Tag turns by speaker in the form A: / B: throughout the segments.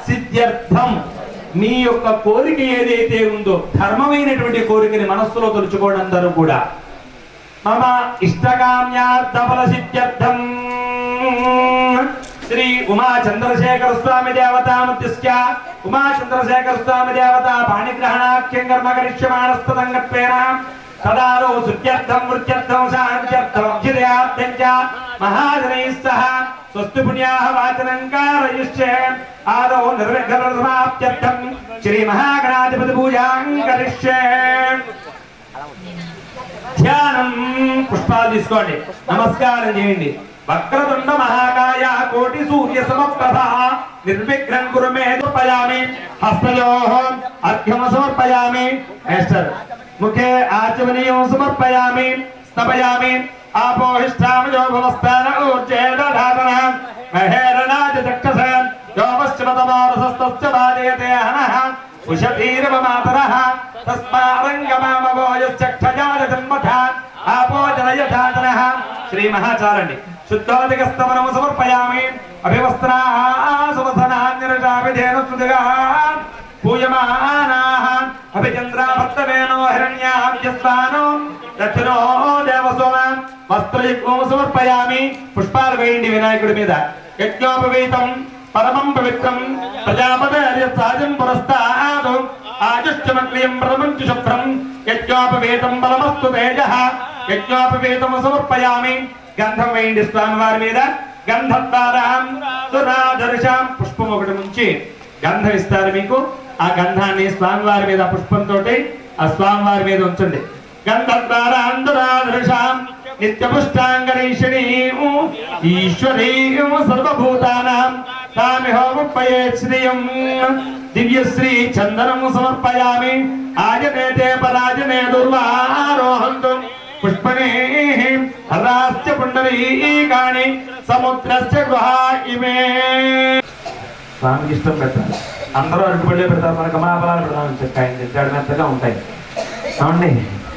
A: సిద్ధ్యర్థం నీ యొక్క కోరిక ఏదైతే ఉందో ధర్మమైనటువంటి కోరికని మనస్సులో తలుచుకోండి అందరూ కూడా మమ ఇష్టకామ్యార్థఫల సిద్ధ్యర్థం శ్రీ ఉమా చంద్రశేఖర స్వామి దేవతామత్యస్య ఉమా చంద్రశేఖర స్వామి దేవత పాణిగ్రహణాఖ్యం కర్మ కరిష్యమాణస్తదంగత్వేన తదాలో శుద్ధ్యర్థం వృత్యర్థం శాంత్యర్థం అభ్యుదయార్థం చ మహాజనైः సహ స్వస్తి పుణ్యాః వాచనం కారయిష్యే ఆదౌ నిర్విఘ్న సమాప్త్యర్థం శ్రీ మహాగణాధిపతి పూజాం కరిష్యే ధ్యానం పుష్పాలు తీసుకోండి నమస్కారం చేయండి వక్రతుండ మహాకాయ కోటి సూర్య సమప్రభ నిర్విఘ్నం కురు మే సమర్పయామి హస్తయో అర్ఘ్యం సమర్పయామి మాస్టర్ ముఖే ఆచమనీయం సమర్పయామి స్తపయామి ఆపోహిష్టామయో భవస్థాన ఊర్జేదధాతన మహేరణాజ చక్షస యోమశ్చమతమారసస్తస్య బాధయతే హనః ఉషధీరవమాతరః తస్మారంగమామవోయశ్చక్షజాల జన్మథ ఆపో జనయథాతనః శ్రీ మహాచారండి శుద్ధోదకస్తవనము సమర్పయామి అభివస్త్రాసువసనాన్యరటాభిధేన సుదిగా పూయమానాః అభిచంద్రాభర్తవేనో హిరణ్యాభ్యస్వానో దక్షిణో దేవసోమ వస్త్రయుగ్మము సమర్పయామి పుష్పాలు వేయండి వినాయకుడి మీద యజ్ఞోపవీతం పరమం పవిత్రం ప్రజాపతే సాజం పురస్తాదు ఆజుష్టమగ్రియం ప్రథమం చ శుభ్రం యజ్ఞోపవేతం బలమస్తు తేజ యజ్ఞోపవేతం సమర్పయామి గంధం వేయండి స్వామి వారి మీద గంధద్వారాం సురాదర్శాం పుష్పం ఒకటి ముంచి గంధం ఇస్తారు మీకు ఆ గంధాన్ని స్వామి వారి మీద పుష్పంతో ఆ స్వామి వారి మీద ఉంచండి గంధద్వారాం దురాదర్శాం నిత్యపుష్టాంగరీషిణీం ఈశ్వరీం సర్వభూతానాం తామిహోముపయే శ్రియం దివ్యశ్రీ చందనము సమర్పయామి ఆజనేతే పరాజనే దుర్వారోహంతు పుష్పణే హరాస్య పుండరీకాణి సముద్రస్య గుహా ఇమే స్వామికి ఇష్టం పెట్టాలి అందరూ అరటిపళ్ళే పెడతారు మన కమలాఫలాలు పెడతాం చెక్క ఆయన తింటాడు మెత్తగా ఉంటాయి అవునండి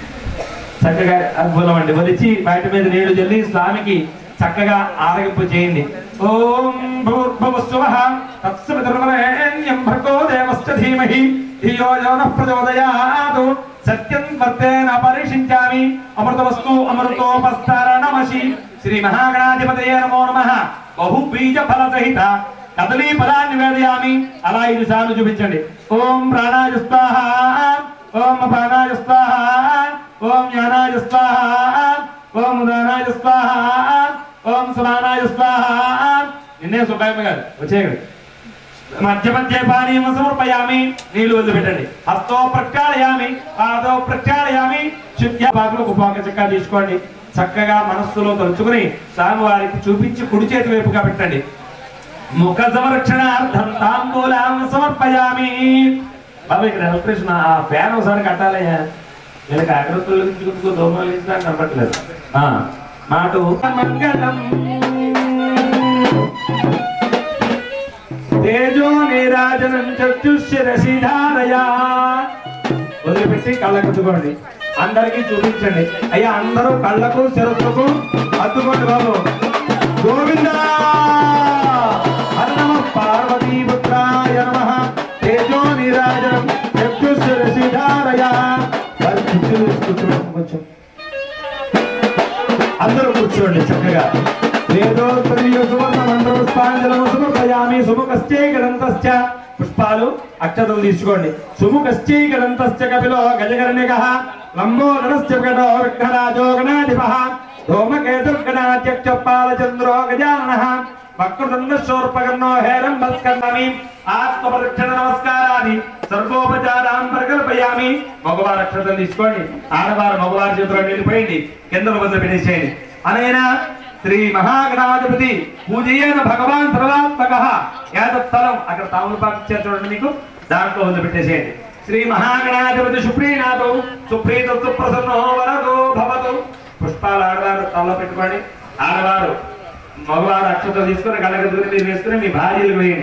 A: చక్కగా అద్భుతం అండి వలిచి వాటి మీద నీళ్లు చల్లి స్వామికి చక్కగా ఆరగింపు చేయండి ఓం భూర్భువస్వ తత్సవితుర్వరేణ్యం భర్గో దేవశ్చ ధీమహి ధియో యో నః ప్రచోదయాత్ సత్యం వర్తేన పరిషించామి అమృతవస్తు అమృతోపస్తరణమసి శ్రీ మహాగణాధిపతయే నమో నమః బహు బీజ ఫల సహిత కదలీ ఫలాన్ని వేదయామి అలా ఐదు సార్లు చూపించండి ఓం ప్రాణాయ స్వాహ ఓం అపానాయ స్వాహ ఓం జ్ఞానాయ స్వాహ ఓం ఉదానాయ స్వాహ ఓం సమానాయ స్వాహ నిన్నే సుబ్బాయమ్మ గారు వచ్చేయండి మధ్య మధ్య పానీయం సమర్పయామి నీళ్లు వదిలిపెట్టండి హస్తో ప్రక్షాళయామి పాదో ప్రక్షాళయామి శుద్ధ్య పాకులు ఉపయోగ చక్కగా తీసుకోండి చక్కగా మనస్సులో తలుచుకుని స్వామివారికి చూపించి కుడి చేతి వైపుగా పెట్టండి ముఖ సంరక్షణార్థం తాంబూలాం సమర్పయామి బాబా ఇక్కడ ఎలక్ట్రిషన్ ఆ ఫ్యాన్ ఒకసారి కట్టాలయ్యా వీళ్ళకి అగ్రత్తులు చుట్టుకు దోమలు ఇచ్చినా కనపట్లేదు ఆ, మాట మంగళం తేజో నీరాజనం చక్షుశిరసిధారయా వదిలిపెట్టి కళ్ళకు అద్దుకోండి అందరికీ చూపించండి అయ్యా అందరూ కళ్ళకు శిరస్సుకు అద్దుకోండి బాబు గోవింద హర నమ పార్వతీపుత్రాయ నమ తేజో నీరాజనం చక్షుశిరసిధారయా వారి కుర్చీలు వేసుకుంటున్నాం కొంచెం అందరూ కూర్చోండి చక్కగా వేదోత్తరీయ సువర్ణ మంత్ర పుష్పాంజలము సమర్పయామి సుముఖశ్చై గదంతశ్చ పుష్పాలు అక్షతలు తీసుకోండి సుముఖశ్చై గదంతశ్చ కపిలో గజగర్ణిక లంబోదరశ్చ గడో విఘ్నరాజో గణాధిపః ధూమకేతుర్గణాధ్యక్ష పాలచంద్రో గజాననః వక్రదండ శోర్పగన్నో హేరం బస్కన్నమి ఆత్మపరీక్షణ నమస్కారాన్ని సర్వోపచారాం ప్రకల్పయామి మగవారు అక్షతలు తీసుకోండి ఆడవారు మగవారి చేతిలో నిలిపోయండి కింద వద్ద పెట్టేసేయండి అనైనా శ్రీ మహాగణాధిపతి పూజయేన భగవాన్ సర్వాత్మక ఏతత్ఫలం అక్కడ తాములపాకు ఇచ్చారు చూడండి మీకు దాంట్లో వద్ద పెట్టేసేయండి శ్రీ మహాగణాధిపతి సుప్రీనాథు సుప్రీత సుప్రసన్నో వరదో భవతు పుష్పాలు ఆడవారు తలలో పెట్టుకోండి ఆడవారు మగవారు అక్షతలు తీసుకుని కళ్ళకి దూరి మీరు వేసుకుని మీ భార్యలు వేయండి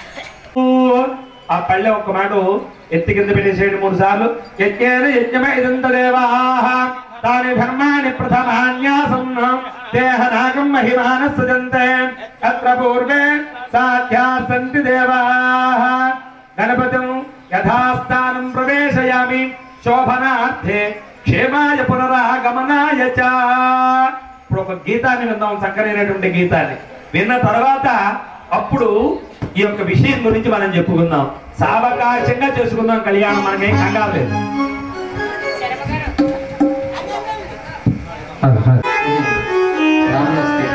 A: ఆ పళ్ళె ఒక్క మాట ఎత్తి కింద పెట్టేసేయండి మూడు సార్లు యజ్ఞేన యజ్ఞమే ఇదంత దేవాః తాని ధర్మాణి ప్రథమాన్యాసం దేహనాగం మహిమాన సృజంతే అత్ర పూర్వే సాధ్యా సంతి దేవాః గణపతిం యథాస్థానం ప్రవేశయామి శోభనార్థే క్షేమాయ పునరాగమనాయ చ ఇప్పుడు ఒక గీతాన్ని విందాం చక్కనైనటువంటి గీతాన్ని విన్న తర్వాత అప్పుడు ఈ యొక్క విషయం గురించి మనం చెప్పుకుందాం సావకాశంగా చేసుకుందాం కళ్యాణం మనకేం కంగారు లేదు
B: రామనమస్తే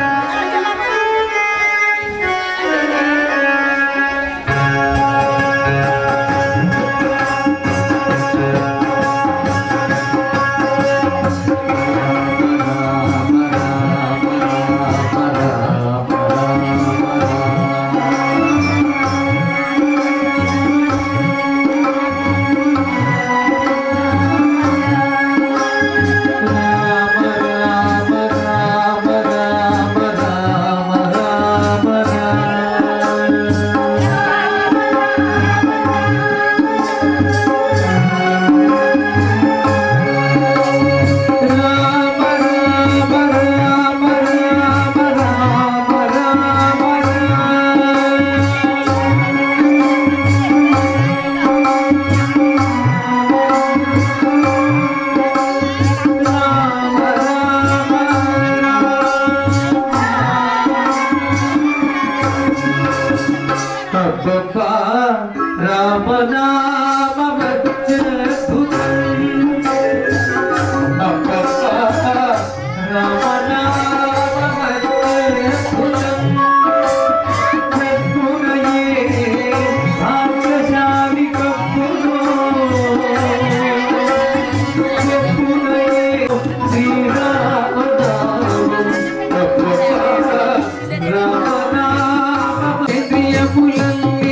C: ఇంద్రియములన్నీ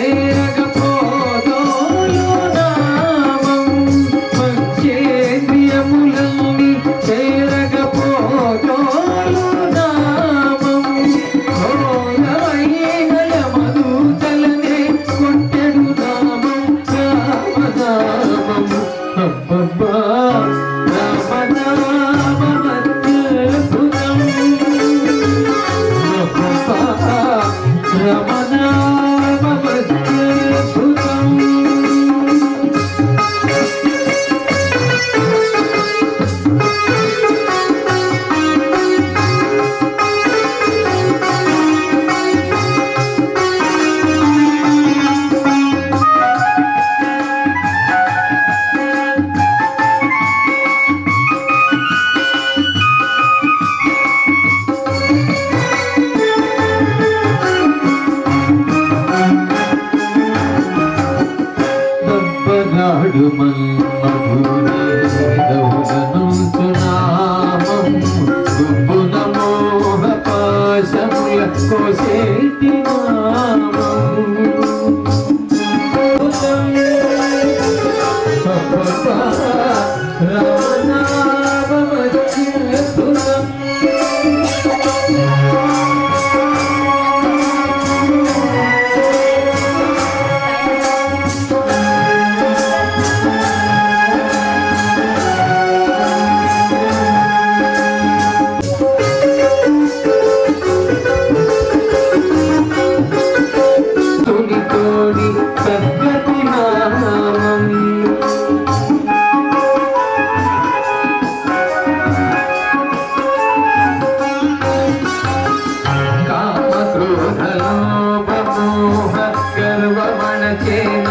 C: చేరగపోదోలు నామం. పంచేంద్రియములన్నీ చేరగపోదోలు నామం. ఘోరమైన యమదూతలనే కొట్టెడు నామం రామనామం. అబ్బబ్బా, రామనామం అత్యద్భుతం. రమణామత్యద్భుతం దబ్బనాడు మధురనుచునామం గుబ్బున మోహ పాశముల కోసేటి నామం రామనామమత్యద్భుతం తొలి తోడి సద్గతి నామం కామ క్రోధ లోభ మోహ గర్వమణ చేన